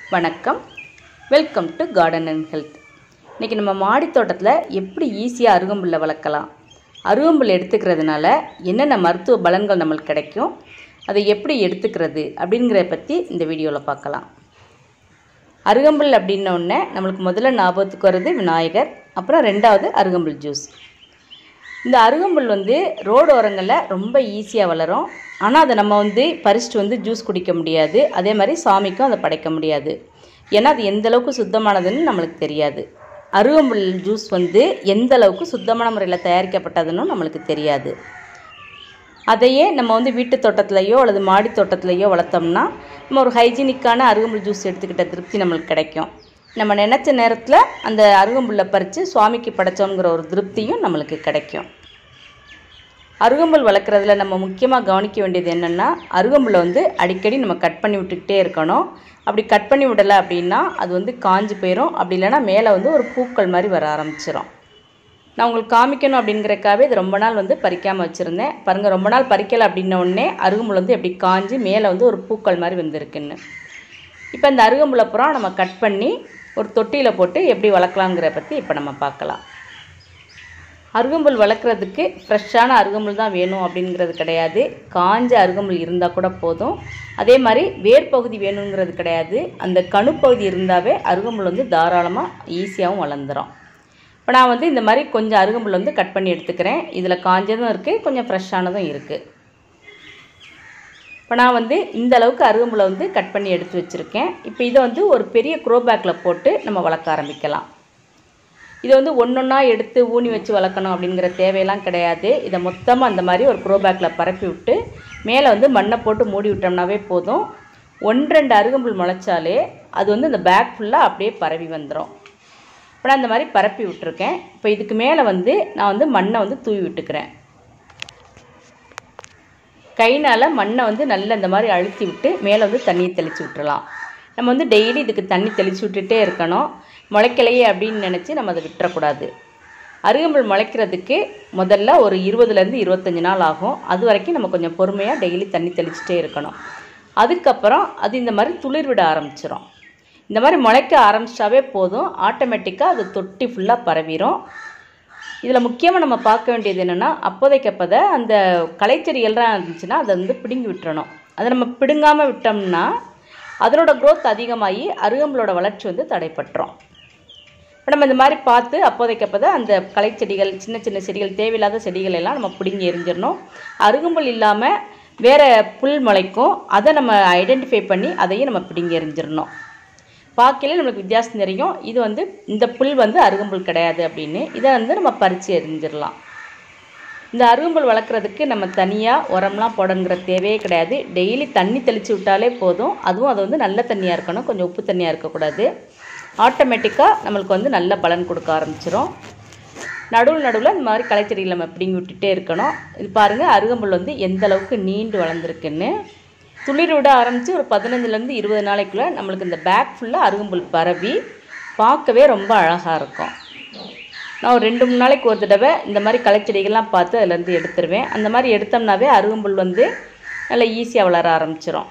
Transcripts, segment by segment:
வணக்கம் welcome to garden and health இன்றைக்கி நம்ம மாடி தோட்டத்தில் எப்படி ஈஸியாக அருகம்புல்லை வளர்க்கலாம் அருகம்புல் எடுத்துக்கிறதுனால என்னென்ன மருத்துவ பலன்கள் நம்மளுக்கு கிடைக்கும் அதை எப்படி எடுத்துக்கிறது அப்படிங்கிறத பற்றி இந்த வீடியோவில் பார்க்கலாம் அருகம்புல் அப்படின்ன உடனே நம்மளுக்கு முதல்ல ஞாபகத்துக்கு வர்றது விநாயகர் அப்புறம் ரெண்டாவது அருகம்புல் ஜூஸ் இந்த அருகம்புல் வந்து ரோடு ஓரங்களில் ரொம்ப ஈஸியாக வளரும் ஆனால் அதை நம்ம வந்து பறிச்சுட்டு வந்து ஜூஸ் குடிக்க முடியாது அதே மாதிரி சாமிக்கும் அதை படைக்க முடியாது ஏன்னா அது எந்த அளவுக்கு சுத்தமானதுன்னு நம்மளுக்கு தெரியாது அருகம்புல் ஜூஸ் வந்து எந்த அளவுக்கு சுத்தமான முறையில் தயாரிக்கப்பட்டதுன்னு நம்மளுக்கு தெரியாது அதையே நம்ம வந்து வீட்டு தோட்டத்துலையோ அல்லது மாடி தோட்டத்துலையோ வளர்த்தோம்னா நம்ம ஒரு ஹைஜீனிக்கான அருகம்புல் ஜூஸ் எடுத்துக்கிட்ட திருப்தி நம்மளுக்கு கிடைக்கும் நம்ம நினச்ச நேரத்தில் அந்த அருகம்புல்லை பறித்து சுவாமிக்கு படைச்சோங்கிற ஒரு திருப்தியும் நம்மளுக்கு கிடைக்கும் அருகம்புல் வளர்க்குறதுல நம்ம முக்கியமாக கவனிக்க வேண்டியது என்னென்னா அருகம்புல்லை வந்து அடிக்கடி நம்ம கட் பண்ணி விட்டுக்கிட்டே இருக்கணும் அப்படி கட் பண்ணி விடலை அப்படின்னா அது வந்து காஞ்சு போயிடும் அப்படி இல்லைன்னா மேலே வந்து ஒரு பூக்கள் மாதிரி வர ஆரம்பிச்சிடும் நான் உங்களுக்கு காமிக்கணும் அப்படிங்கிறக்காகவே இது ரொம்ப நாள் வந்து பறிக்காமல் வச்சுருந்தேன் பாருங்கள் ரொம்ப நாள் பறிக்கலை அப்படின்ன உடனே அருகம்புல் வந்து எப்படி காஞ்சு மேலே வந்து ஒரு பூக்கள் மாதிரி வந்திருக்குன்னு இப்போ இந்த அருகம்புல்லை புறம் நம்ம கட் பண்ணி ஒரு தொட்டியில் போட்டு எப்படி வளர்க்கலாங்கிற பற்றி இப்போ நம்ம பார்க்கலாம் அருகம்புல் வளர்க்குறதுக்கு ஃப்ரெஷ்ஷான அருகம்புல் தான் வேணும் அப்படிங்கிறது கிடையாது காஞ்ச அருகம்புல் இருந்தால் கூட போதும் அதே மாதிரி வேர் பகுதி வேணுங்கிறது கிடையாது அந்த கணுப்பகுதி இருந்தாவே அருகம்புல் வந்து தாராளமாக ஈஸியாகவும் வளர்ந்துடும் இப்போ நான் வந்து இந்த மாதிரி கொஞ்சம் அருகம்புல் வந்து கட் பண்ணி எடுத்துக்கிறேன் இதில் காஞ்சதும் இருக்குது கொஞ்சம் ஃப்ரெஷ்ஷானதும் இருக்குது இப்போ நான் வந்து இந்த அளவுக்கு அருகம்புலை வந்து கட் பண்ணி எடுத்து வச்சுருக்கேன் இப்போ இதை வந்து ஒரு பெரிய க்ரோ பேக்கில் போட்டு நம்ம வளர்க்க ஆரம்பிக்கலாம் இதை வந்து ஒன்றொன்னா எடுத்து ஊனி வச்சு வளர்க்கணும் அப்படிங்கிற தேவையெல்லாம் கிடையாது இதை மொத்தமாக அந்த மாதிரி ஒரு க்ரோ பேக்கில் பரப்பி விட்டு மேலே வந்து மண்ணை போட்டு மூடி விட்டோம்னாவே போதும் ஒன்று ரெண்டு அருகம்புல் முளைச்சாலே அது வந்து இந்த பேக் ஃபுல்லாக அப்படியே பரவி வந்துடும் இப்போ நான் இந்த மாதிரி பரப்பி விட்டுருக்கேன் இப்போ இதுக்கு மேலே வந்து நான் வந்து மண்ணை வந்து தூவி விட்டுக்கிறேன் கைனால் மண்ணை வந்து நல்லா இந்த மாதிரி அழுத்தி விட்டு மேலே வந்து தண்ணியை தெளித்து விட்டுறலாம் நம்ம வந்து டெய்லி இதுக்கு தண்ணி தெளித்து விட்டுட்டே இருக்கணும் முளைக்கலையே அப்படின்னு நினச்சி நம்ம அதை விட்டுறக்கூடாது அருகம்புல் முளைக்கிறதுக்கு முதல்ல ஒரு இருபதுலேருந்து இருபத்தஞ்சி நாள் ஆகும் அது வரைக்கும் நம்ம கொஞ்சம் பொறுமையாக டெய்லி தண்ணி தெளிச்சிட்டே இருக்கணும் அதுக்கப்புறம் அது இந்த மாதிரி துளிர் விட ஆரம்பிச்சிடும் இந்த மாதிரி முளைக்க ஆரம்பிச்சிட்டாவே போதும் ஆட்டோமேட்டிக்காக அது தொட்டி ஃபுல்லாக பரவிடும் இதில் முக்கியமாக நம்ம பார்க்க வேண்டியது என்னென்னா அப்போதைக்கு அப்போதை அந்த களைச்செடிகள்லாம் இருந்துச்சுன்னா அதை வந்து பிடுங்கி விட்டுறணும் அதை நம்ம பிடுங்காமல் விட்டோம்னா அதனோட க்ரோத் அதிகமாகி அருகம்புலோட வளர்ச்சி வந்து தடைப்பட்டுரும் இப்போ நம்ம இந்த மாதிரி பார்த்து அப்போதைக்கு அப்போதை அந்த களைச்செடிகள் சின்ன சின்ன செடிகள் தேவையில்லாத செடிகள் எல்லாம் நம்ம பிடுங்கி எரிஞ்சிடணும் அருகம்புல் இல்லாமல் வேறு புல் முளைக்கும் அதை நம்ம ஐடென்டிஃபை பண்ணி அதையும் நம்ம பிடுங்கி எரிஞ்சிடணும் பார்க்கல நம்மளுக்கு வித்தியாசம் தெரியும் இது வந்து இந்த புல் வந்து அருகம்புல் கிடையாது அப்படின்னு இதை வந்து நம்ம பறித்து எரிஞ்சிடலாம் இந்த அருகம்புல் வளர்க்குறதுக்கு நம்ம தனியாக உரம்லாம் போடணுங்கிற தேவையே கிடையாது டெய்லி தண்ணி தெளித்து விட்டாலே போதும் அதுவும் அது வந்து நல்ல தண்ணியாக இருக்கணும் கொஞ்சம் உப்பு தண்ணியாக இருக்கக்கூடாது ஆட்டோமேட்டிக்காக நம்மளுக்கு வந்து நல்ல பலன் கொடுக்க ஆரம்பிச்சிரும் நடுவில் நடுவில் இந்த மாதிரி களைச்செடிகளை நம்ம பிடிங்கி விட்டுட்டே இருக்கணும் இது பாருங்கள் அருகம்புல் வந்து எந்த அளவுக்கு நீண்டு வளர்ந்துருக்குன்னு துளிர் விட ஆரம்பித்து ஒரு பதினஞ்சுலேருந்து இருபது நாளைக்குள்ளே நம்மளுக்கு இந்த பேக் ஃபுல்லாக அருகம்புல் பரவி பார்க்கவே ரொம்ப அழகாக இருக்கும் நான் ஒரு ரெண்டு மூணு நாளைக்கு ஒரு தடவை இந்த மாதிரி களைச்செடிகள்லாம் பார்த்து அதிலேருந்து எடுத்துருவேன் அந்த மாதிரி எடுத்தோம்னாவே அருகம்புல் வந்து நல்லா ஈஸியாக வளர ஆரம்பிச்சிரும்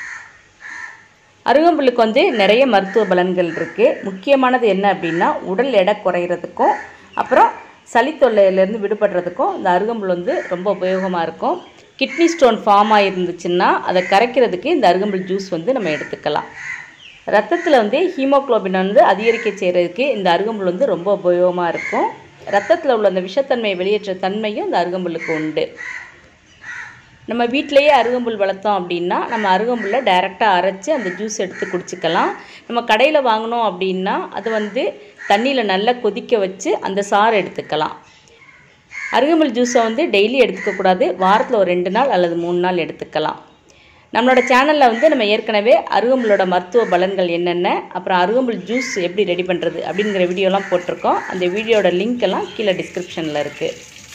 அருகம்புல்லுக்கு வந்து நிறைய மருத்துவ பலன்கள் இருக்குது முக்கியமானது என்ன அப்படின்னா உடல் எடை குறையிறதுக்கும் அப்புறம் சளி தொல்லையிலேருந்து விடுபடுறதுக்கும் இந்த அருகம்புல் வந்து ரொம்ப உபயோகமாக இருக்கும் கிட்னி ஸ்டோன் ஃபார்ம் ஆகிருந்துச்சுன்னா அதை கரைக்கிறதுக்கு இந்த அருகம்புல் ஜூஸ் வந்து நம்ம எடுத்துக்கலாம் ரத்தத்தில் வந்து ஹீமோக்ளோபின் வந்து அதிகரிக்க செய்கிறதுக்கு இந்த அருகம்புல் வந்து ரொம்ப உபயோகமாக இருக்கும் ரத்தத்தில் உள்ள அந்த விஷத்தன்மையை வெளியேற்ற தன்மையும் இந்த அருகம்புல்லுக்கு உண்டு நம்ம வீட்டிலையே அருகம்புல் வளர்த்தோம் அப்படின்னா நம்ம அருகம்புல்லை டைரெக்டாக அரைச்சி அந்த ஜூஸ் எடுத்து குடிச்சிக்கலாம் நம்ம கடையில் வாங்கினோம் அப்படின்னா அது வந்து தண்ணியில் நல்லா கொதிக்க வச்சு அந்த சாறு எடுத்துக்கலாம் அருகம்புல் ஜூஸை வந்து டெய்லி எடுத்துக்கக்கூடாது வாரத்தில் ஒரு ரெண்டு நாள் அல்லது மூணு நாள் எடுத்துக்கலாம் நம்மளோட சேனலில் வந்து நம்ம ஏற்கனவே அருகம்புலோட மருத்துவ பலன்கள் என்னென்ன அப்புறம் அருகம்புல் ஜூஸ் எப்படி ரெடி பண்ணுறது அப்படிங்கிற வீடியோலாம் போட்டிருக்கோம் அந்த வீடியோட லிங்க் எல்லாம் கீழே டிஸ்கிரிப்ஷனில் இருக்குது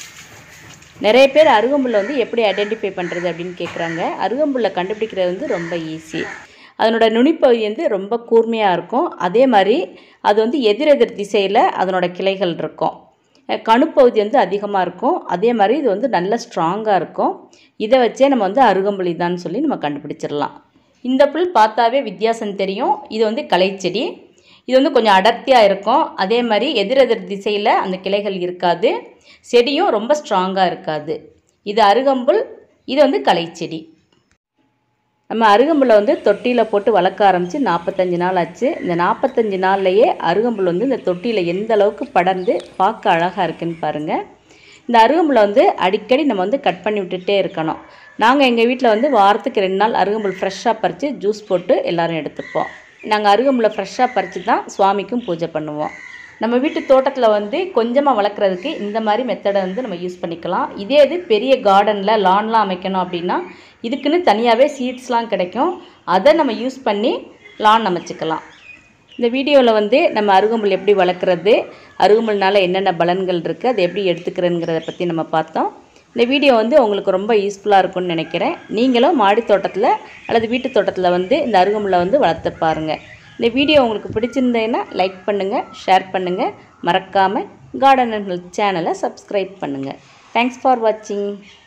நிறைய பேர் அருகம்புல்லை வந்து எப்படி ஐடென்டிஃபை பண்ணுறது அப்படின்னு கேட்குறாங்க அருகம்புல்லை கண்டுபிடிக்கிறது வந்து ரொம்ப ஈஸி அதனோட நுனிப்பகுதி வந்து ரொம்ப கூர்மையாக இருக்கும் அதே மாதிரி அது வந்து எதிரெதிர் திசையில் அதனோட கிளைகள் இருக்கும் கணுப்பகுதி வந்து அதிகமாக இருக்கும் அதே மாதிரி இது வந்து நல்ல ஸ்ட்ராங்காக இருக்கும் இதை வச்சே நம்ம வந்து அருகம்புலி தான் சொல்லி நம்ம கண்டுபிடிச்சிடலாம் இந்த புல் பார்த்தாவே வித்தியாசம் தெரியும் இது வந்து களைச்செடி இது வந்து கொஞ்சம் அடர்த்தியாக இருக்கும் அதே மாதிரி எதிரெதிர் திசையில் அந்த கிளைகள் இருக்காது செடியும் ரொம்ப ஸ்ட்ராங்காக இருக்காது இது அருகம்புல் இது வந்து களைச்செடி நம்ம அருகம்புல்லை வந்து தொட்டியில் போட்டு வளர்க்க ஆரம்பித்து நாற்பத்தஞ்சு நாள் ஆச்சு இந்த நாற்பத்தஞ்சு நாள்லையே அருகம்புல் வந்து இந்த தொட்டியில் எந்த அளவுக்கு படர்ந்து பார்க்க அழகாக இருக்குன்னு பாருங்கள் இந்த அருகம்புல்லை வந்து அடிக்கடி நம்ம வந்து கட் பண்ணி விட்டுட்டே இருக்கணும் நாங்கள் எங்கள் வீட்டில் வந்து வாரத்துக்கு ரெண்டு நாள் அருகம்புல் ஃப்ரெஷ்ஷாக பறித்து ஜூஸ் போட்டு எல்லோரும் எடுத்துப்போம் நாங்கள் அருகம்புல்லை ஃப்ரெஷ்ஷாக பறித்து தான் சுவாமிக்கும் பூஜை பண்ணுவோம் நம்ம வீட்டு தோட்டத்தில் வந்து கொஞ்சமாக வளர்க்குறதுக்கு இந்த மாதிரி மெத்தடை வந்து நம்ம யூஸ் பண்ணிக்கலாம் இதே இது பெரிய கார்டனில் லான்லாம் அமைக்கணும் அப்படின்னா இதுக்குன்னு தனியாகவே சீட்ஸ்லாம் கிடைக்கும் அதை நம்ம யூஸ் பண்ணி லான் அமைச்சிக்கலாம் இந்த வீடியோவில் வந்து நம்ம அருகம்புல் எப்படி வளர்க்குறது அருகம்புல்னால என்னென்ன பலன்கள் இருக்குது அதை எப்படி எடுத்துக்கிறதுங்கிறத பற்றி நம்ம பார்த்தோம் இந்த வீடியோ வந்து உங்களுக்கு ரொம்ப யூஸ்ஃபுல்லாக இருக்கும்னு நினைக்கிறேன் நீங்களும் மாடி தோட்டத்தில் அல்லது வீட்டு தோட்டத்தில் வந்து இந்த அருகம்புல்லை வந்து வளர்த்து பாருங்கள் இந்த வீடியோ உங்களுக்கு பிடிச்சிருந்தேன்னா லைக் பண்ணுங்கள் ஷேர் பண்ணுங்கள் மறக்காமல் கார்டன் அண்ட் ஹெல்த் சேனலை சப்ஸ்கிரைப் பண்ணுங்கள் தேங்க்ஸ் ஃபார் வாட்சிங்